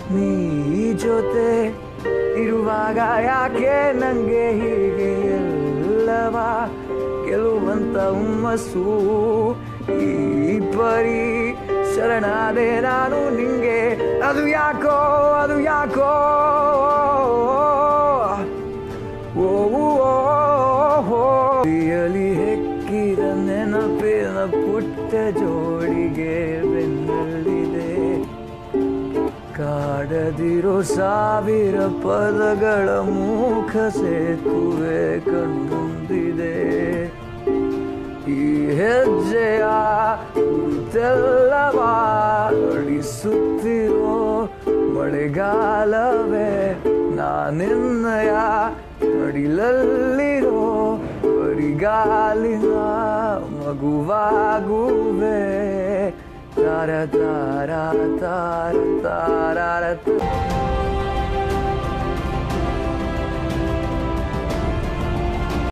ನೀ ಜೊತೆ ಇರುವಾಗ ಯಾಕೆ ನಂಗೆ ಹೀಗೆ ಎಲ್ಲವ ಗೆಲ್ಲುವಂತ ಹುಮ್ಮಸ್ಸು ಈ ಪರಿ ಶರಣಾದೆ ನಾನು ನಿಂಗೆ ಅದು ಯಾಕೋ ಅದು ಯಾಕೋ ಓ ಅಲಿ ಹೆಕ್ಕಿದ ನೆನಪಿನ ಪುಟ್ಟ ಜೋಡಿಗೆ ಬೆನ್ನಲ್ಲಿದೆ ಕಾಡದಿರೋ ಸಾವಿರ ಪದಗಳ ಮೂಕ ಸೇತುವೆ ಕಣ್ಮುಂದಿದೆ ಈ ಹೆಜ್ಜೆಯ ಗುರುತೆಲ್ಲವ ಅಳಿಸುತ್ತಿರೋ ಮಳೆಗಾಲವೇ ನಾನೆನ್ನಯ ಮಡಿಲಲ್ಲಿರೋ ಬರಿಗಾಲಿನ ಮಗುವಾಗುವೆ ತಾರ ತಾರ ತಾರ ತಾರ ತಾರ